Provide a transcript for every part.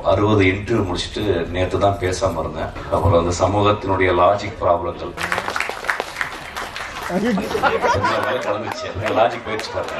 அறுபது இன்டர்வியூ முடிச்சுட்டு நேற்று தான் பேசாம இருந்தேன் அப்புறம் அந்த சமூகத்தினுடைய லாஜிக் ப்ராப்ளங்கள் கலந்துச்சு லாஜிக் போயிடுச்சு பாருங்க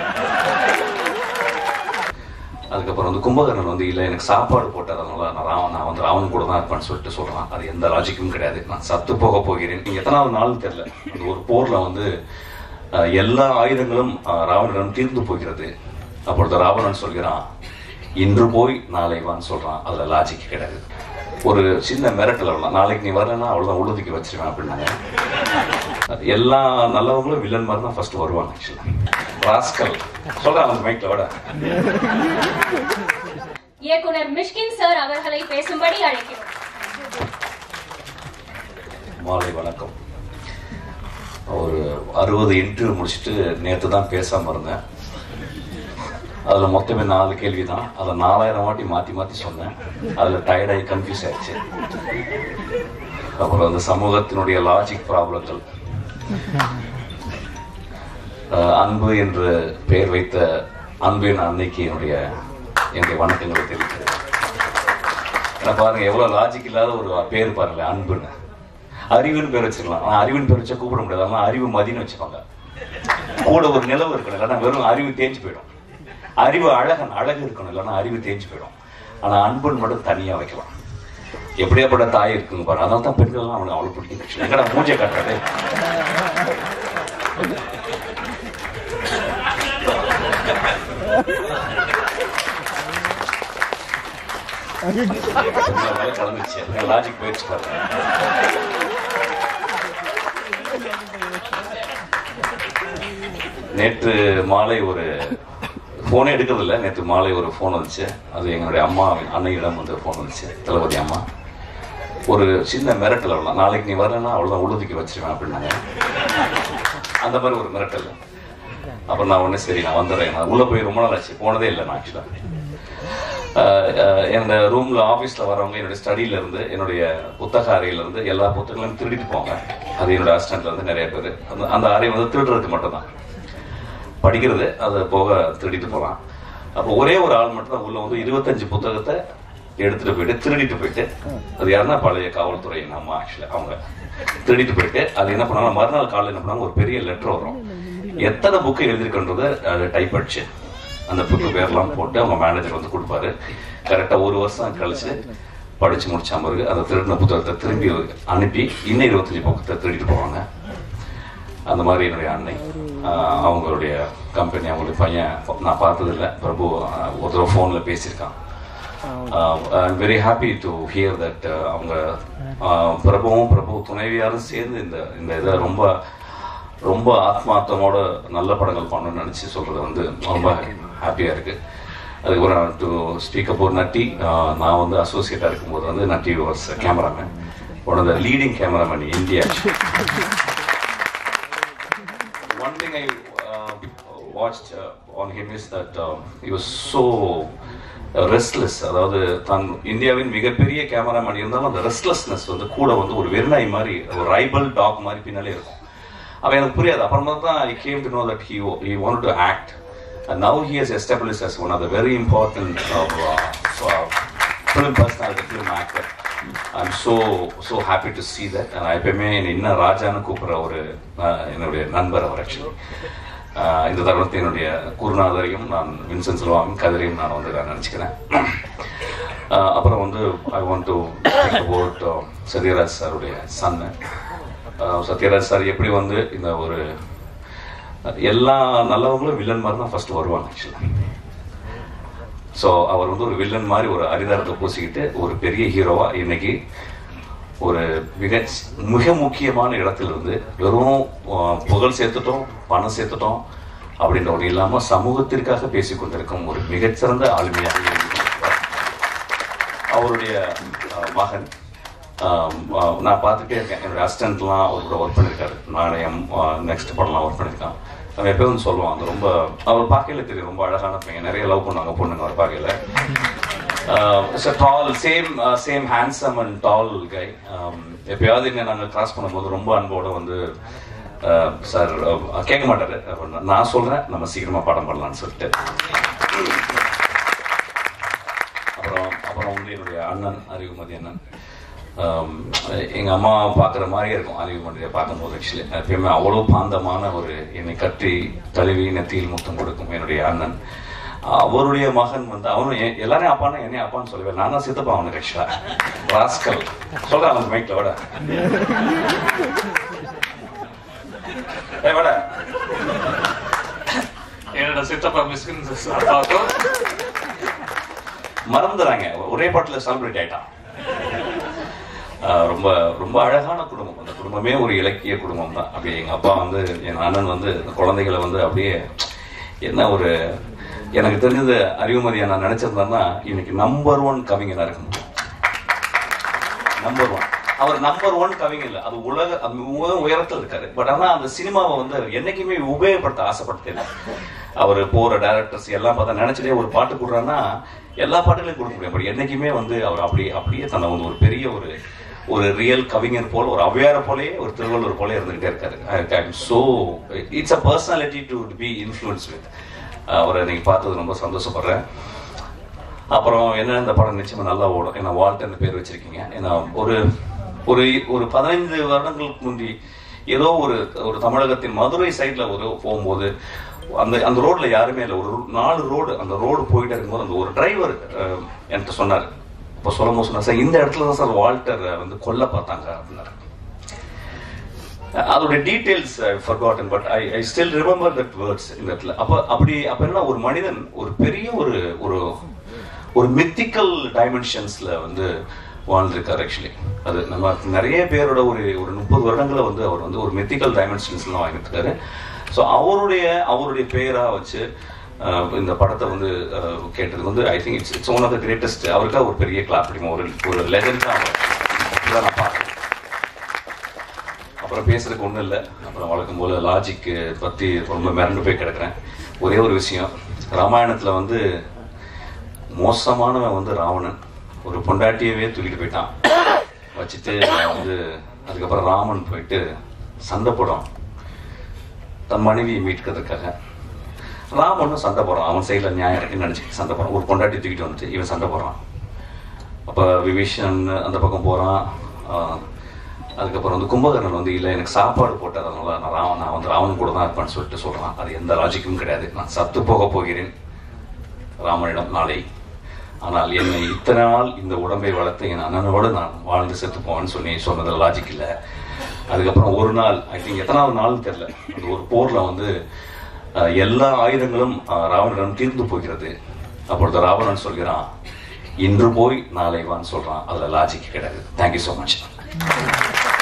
அதுக்கப்புறம் வந்து கும்பகர்ணன் வந்து இல்லை எனக்கு சாப்பாடு போட்டார் அதனால நான் ராவன் நான் வந்து ராவன் கூட தான் இருப்பேன்னு சொல்லிட்டு சொல்றான் அது எந்த லாஜிக்கும் கிடையாது நான் சத்து போக போகிறேன் நீங்க எத்தனாவது நாள் தெரியல அந்த ஒரு போர்ல வந்து அஹ், எல்லா ஆயுதங்களும் அஹ், ராவணனிடம் தீர்ந்து போகிறது அப்பொழுது ராவணன் சொல்கிறான் இன்று போய் நாளை வான்னு சொல்றான் அதுல லாஜிக் கிடையாது ஒரு சின்ன மிரட்டல் அவ்வளவுதான் நாளைக்கு நீ வரலன்னா அவ்வளவுதான் உள்ளதுக்கு வச்சிருவேன் அப்படின்னாங்க எல்லா நல்லவங்களும் வில்லன் மாதிரி தான் ஃபர்ஸ்ட் வருவாங்க ஆக்சுவலா ராஸ்கல் சொல்றேன் அந்த மைக்ல விட இயக்குனர் மிஷ்கின் சார் அவர்களை பேசும்படி அழைக்கிறோம் மாலை வணக்கம் ஒரு அறுபது இன்டர்வியூ முடிச்சுட்டு நேற்று தான் பேசாம இருந்தேன் அதில் மொத்தமே நாலு கேள்வி தான் அதை நாலாயிரம் வாட்டி மாற்றி மாற்றி சொன்னேன் அதில் டயர்டாகி கன்ஃபியூஸ் ஆயிடுச்சு அப்புறம் அந்த சமூகத்தினுடைய லாஜிக் ப்ராப்ளங்கள் அஹ், அன்பு என்று பெயர் வைத்த அன்பின் அன்னைக்கு என்னுடைய என்னுடைய வணக்கங்களை தெரிவிக்கிறேன் ஏன்னா பாருங்க எவ்வளவு லாஜிக் இல்லாத ஒரு பேர் பாருங்களேன் அன்புன்னு அறிவுன்னு பேர் வச்சிருக்கலாம் ஆனா அறிவுன்னு பேர் வச்சா கூப்பிட முடியாது அதனால அறிவு மதின்னு வச்சுப்பாங்க கூட ஒரு நிலவு இருக்கணும் இல்லைன்னா வெறும் அறிவு தேஞ்சு போயிடும் அறிவு அழகன் அழகு இருக்கணும் இல்லைன்னா அறிவு தேஞ்சு போயிடும் ஆனா அன்புன்னு மட்டும் தனியா வைக்கலாம் எப்படியாப்பட்ட தாய் இருக்குங்க பாருங்க அதனால தான் பெண்கள்லாம் அவனுக்கு அவ்வளவு பிடிக்கும் எங்கடா மூஞ்சை காட்டுறது கலந்துச்சு லாஜிக் போயிடுச்சு பாருங்க நேற்று மாலை ஒரு போனே எடுக்கிறதில்ல நேற்று மாலை ஒரு ஃபோன் வந்துச்சு அது எங்களுடைய அம்மா அன்னையிடம் வந்து ஃபோன் வந்துச்சு தளபதி அம்மா ஒரு சின்ன மிரட்டல் அவ்வளோ நாளைக்கு நீ வரலன்னா அவ்வளோதான் உள்ளதுக்கு வச்சிருவேன் அப்படின்னாங்க அந்த மாதிரி ஒரு மிரட்டல் அப்புறம் நான் உடனே சரி நான் வந்துடுறேன் நான் உள்ளே போய் ரொம்ப நாள் ஆச்சு போனதே இல்லை நான் ஆக்சுவலாக என்னோட ரூம்ல ஆஃபீஸ்ல வரவங்க என்னுடைய ஸ்டடியில இருந்து என்னுடைய புத்தக அறையில இருந்து எல்லா புத்தகங்களையும் திருடிட்டு போங்க அது என்னோட அசிஸ்டன்ட்ல இருந்து நிறைய பேர் அந்த அந்த அறை வந்து திருடுறதுக்கு மட்டும்தான் படிக்கிறது அதை போக திருடிட்டு போகலாம் அப்போ ஒரே ஒரு ஆள் மட்டும் தான் உள்ள வந்து இருபத்தஞ்சு புத்தகத்தை எடுத்துட்டு போயிட்டு திருடிட்டு போயிட்டு அது யாருன்னா பழைய காவல்துறை நம்ம ஆக்சுவலி அவங்க திருடிட்டு போயிட்டு அது என்ன பண்ணாங்க மறுநாள் காலையில் என்ன பண்ணாங்க ஒரு பெரிய லெட்டர் வரும் எத்தனை புக்கு எழுதிருக்கின்றத அதை டைப் அடிச்சு அந்த புக்கு பேர்லாம் போட்டு அவங்க மேனேஜர் வந்து கொடுப்பாரு கரெக்டா ஒரு வருஷம் கழிச்சு படிச்சு முடிச்ச பிறகு அந்த திருடின புத்தகத்தை திரும்பி அனுப்பி இன்னும் இருபத்தஞ்சு புத்தகத்தை திருடிட்டு போவாங்க அந்த மாதிரி என்னுடைய அன்னை ஆஹ் அவங்களுடைய கம்பெனி அவங்களுடைய பையன் நான் பார்த்ததில்ல பிரபு ஆஹ் ஒரு தடவை ஃபோனில் பேசியிருக்கான் I'm very happy to hear that அவங்க ஆஹ் பிரபுவும் பிரபு துணைவியாரும் சேர்ந்து இந்த இந்த இதை ரொம்ப ரொம்ப ஆத்மார்த்தமோட நல்ல படங்கள் பண்ணணும்னு நினச்சி சொல்றது வந்து ரொம்ப ஹாப்பியாக இருக்கு அதுக்கப்புறம் டு ஸ்பீக் அப் நட்டி ஆஹ் நான் வந்து அசோசியேட்டாக இருக்கும்போது வந்து Natty was cameraman one of the leading cameraman India one thing I uh, watched uh, on him is that uh, he was so uh, restless அதாவது தன் இந்தியாவின் மிகப்பெரிய கேமராமேன் இருந்தாலும் அந்த ரெஸ்ட்லெஸ்னஸ் வந்து கூட வந்து ஒரு வெறிநாய் மாதிரி ஒரு ரைபல் டாக் மாதிரி பின்னாலே இருக்கும் அவன் எனக்கு புரியாது அப்புறமா தான் I came to know that he he want to act and now he has established as one of the very important uh, uh, film personality, film actor. I'm so so happy to see that. And I எப்பயுமே என்னை இன்னும் ராஜான்னு கூப்பிடுற ஒரு அஹ், என்னுடைய நண்பர் அவர் actually இந்த தருணத்தை என்னுடைய குருநாதரையும் நான் வின்சென்ட் செல்வாமின் கதிரையும் நான் வந்து நான் நினச்சிக்கிறேன் அஹ், அப்புறம் வந்து I want to about Sathyaraj சாருடைய சன்னு சத்யராஜ் சார் எப்படி வந்து இந்த ஒரு எல்லா நல்லவங்களும் வில்லன் மாதிரி தான் ஃபர்ஸ்ட் வருவாங்க ஆக்சுவலாக ஸோ அவர் வந்து ஒரு வில்லன் மாதிரி ஒரு அரிதாரத்தை பூசிக்கிட்டு ஒரு பெரிய ஹீரோவா இன்னைக்கு ஒரு மிக மிக முக்கியமான இடத்துல இருந்து வெறும் அஹ், புகழ் சேர்த்துட்டோம் பணம் சேர்த்துட்டோம் அப்படின்ற ஒரு இல்லாம சமூகத்திற்காக பேசிக் கொண்டிருக்கும் ஒரு மிகச்சிறந்த ஆளுமையாக இருக்கிறார். அவருடைய அஹ், மகன் ஆம், ஆஹ், நான் பார்த்துட்டே இருக்கேன் என்னோட அசிஸ்டன்ட்லாம் அவர் கூட ஒர்க் பண்ணியிருக்காரு நாணயம் நெக்ஸ்ட் படம்லாம் ஒர்க் பண்ணியிருக்கான் அவன் எப்போ வந்து சொல்லுவான் அது ரொம்ப அவர் பார்க்கையில தெரியும் ரொம்ப அழகான பையன் நிறைய லவ் பண்ணுவாங்க பொண்ணுங்க அவர் பார்க்கையில tall same same handsome and tall guy எப்பயாவது இங்கே நாங்கள் கிராஸ் பண்ணும்போது ரொம்ப அன்போட வந்து சார் கேட்க மாட்டாரு அப்படின்னா, நான் சொல்றேன் நம்ம சீக்கிரமா படம் பண்ணலாம்னு சொல்லிட்டு அப்புறம் அப்புறம் அப்புறம் வந்து என்னுடைய அண்ணன் அறிவுமதி அண்ணன் ஆம், எங்க அம்மா பார்க்குற மாதிரியே இருக்கும் அறிவுமதியை பார்க்கும்போது ஆக்சுவலி எப்பயுமே அவ்வளோ பாந்தமான ஒரு என்னை கட்டி தழுவி நெத்தியில் முத்தம் கொடுக்கும் என்னுடைய அண்ணன் அவருடைய மகன் வந்து அவனும் எ- எல்லாரையும் அப்பான்னு என்னையும் அப்பான்னு சொல்லவே நான் தான் சித்தப்பா அவனுக்கு ஆக்சுவலா ராஸ்கல் சொல்றேன் அவனுக்கு மைக்ல விட ஏய் வாடா. என்னோட சித்தப்பா மிஸ்கின் அப்பாவுக்கும் மறந்துறாங்க ஒரே பாட்டுல செலிபிரேட் ஆயிட்டான் ஆஹ் ரொம்ப ரொம்ப அழகான குடும்பம் அந்த குடும்பமே ஒரு இலக்கிய குடும்பம் தான் அப்படியே எங்க அப்பா வந்து என் அண்ணன் வந்து இந்த குழந்தைகளை வந்து அப்படியே என்ன ஒரு எனக்கு தெரிஞ்சது அறிவுமதியை நான் நினைச்சிருந்தேன்னா இன்னைக்கு நம்பர் ஒன் கவிஞனா இருக்க முடியும் நம்பர் ஒன் அவர் நம்பர் ஒன் கவிஞர் இல்ல அது உலக அது மிக உயரத்தில் இருக்காரு பட் ஆனா அந்த சினிமாவை வந்து அவர் என்னைக்குமே உபயோகப்படுத்த ஆசைப்படுத்தல அவர் போற டைரக்டர்ஸ் எல்லாம் பார்த்தா நினைச்சிட்டே ஒரு பாட்டு கொடுறான்னா எல்லா பாட்டுகளையும் கொடுக்க முடியும் பட் என்னைக்குமே வந்து அவர் அப்படியே அப்படியே தன்னை வந்து ஒரு பெரிய ஒரு ஒரு ரியல் கவிஞர் போல ஒரு அவ்வையார போலயே ஒரு திருவள்ளுவர் போல இருந்துகிட்டே இருக்காரு I am so it's a personality to be influence with அவரை நீங்க பார்த்தது ரொம்ப சந்தோஷப்படுறேன் அப்புறம் என்ன இந்த படம் நிச்சயமா நல்லா ஓடும் ஏன்னா வால்டர்னு பேர் வச்சிருக்கீங்க ஏன்னா ஒரு ஒரு ஒரு பதினைந்து வருடங்களுக்கு முந்தி ஏதோ ஒரு ஒரு தமிழகத்தின் மதுரை சைட்ல ஒரு போகும்போது அந்த அந்த ரோட்ல யாருமே இல்லை ஒரு நாலு ரோடு அந்த ரோடு போயிட்டே இருக்கும்போது அந்த ஒரு டிரைவர் என்கிட்ட சொன்னார் இப்போ சொல்லும் சொன்னார் சார் இந்த இடத்துல தான் சார் வால்டர் வந்து கொல்ல பார்த்தாங்க அப்படின்னாரு அதோட details I forgotten but I I still remember that words இந்த இடத்துல அப்ப அப்படி அப்ப என்ன ஒரு மனிதன் ஒரு பெரிய ஒரு ஒரு ஒரு மித்திக்கல் டைமென்ஷன்ஸ்ல வந்து வாழ்ந்திருக்காரு ஆக்சுவலி அது நம்ம நிறைய பேரோட ஒரு ஒரு முப்பது வருடங்களை வந்து அவர் வந்து ஒரு மித்திக்கல் டைமென்ஷன்ஸ்லாம் வாங்கியிருக்காரு ஸோ அவருடைய அவருடைய பெயரா வச்சு அஹ், இந்த படத்தை வந்து அஹ், கேட்டது வந்து I think it's it's one of the greatest அவருக்காக ஒரு பெரிய கிளாப் அடிக்கும் ஒரு ஒரு லெஜண்ட் தான் அவர் அப்படிதான் நான் பார்க்குறேன் அப்புறம் பேசுறதுக்கு ஒன்றும் இல்லை அப்புறம் வழக்கம் போல லாஜிக்கு பற்றி ரொம்ப மிரண்டு போய் கிடக்குறேன் ஒரே ஒரு விஷயம் ராமாயணத்தில் வந்து மோசமானவன் வந்து ராவணன் ஒரு பொண்டாட்டியவே தூக்கிட்டு போயிட்டான் வச்சுட்டு வந்து அதுக்கப்புறம் ராமன் போயிட்டு சண்டை போடுறான் தன் மனைவியை மீட்கிறதுக்காக ராமனும் சண்டை போடுறான் அவன் சைடில் நியாயம் இருக்குன்னு நினச்சி சண்டை போடுறான் ஒரு பொண்டாட்டி தூக்கிட்டு வந்துட்டு இவன் சண்டை போடுறான் அப்போ விபீஷன் அந்த பக்கம் போகிறான் அதுக்கப்புறம் வந்து கும்பகர்ணன் வந்து இல்லை எனக்கு சாப்பாடு போட்டார் அதனால நான் ராவன் நான் வந்து ராவன் கூட தான் இருப்பேன்னு சொல்லிட்டு சொல்கிறான் அது எந்த லாஜிக்கும் கிடையாது நான் சத்து போக போகிறேன் ராமனிடம் நாளை ஆனால் என்னை இத்தனை நாள் இந்த உடம்பை வளர்த்த என் அண்ணனோடு நான் வாழ்ந்து செத்து போவேன்னு சொல்லி சொன்னது லாஜிக் இல்லை அதுக்கப்புறம் ஒரு நாள் ஐ திங்க் எத்தனாவது நாள் தெரியல அந்த ஒரு போர்ல வந்து அஹ், எல்லா ஆயுதங்களும் அஹ், ராவணனிடம் தீர்ந்து போகிறது அப்பொழுது ராவணன் சொல்கிறான் இன்று போய் நாளை வான்னு சொல்றான் அதுல லாஜிக் கிடையாது தேங்க்யூ ஸோ மச்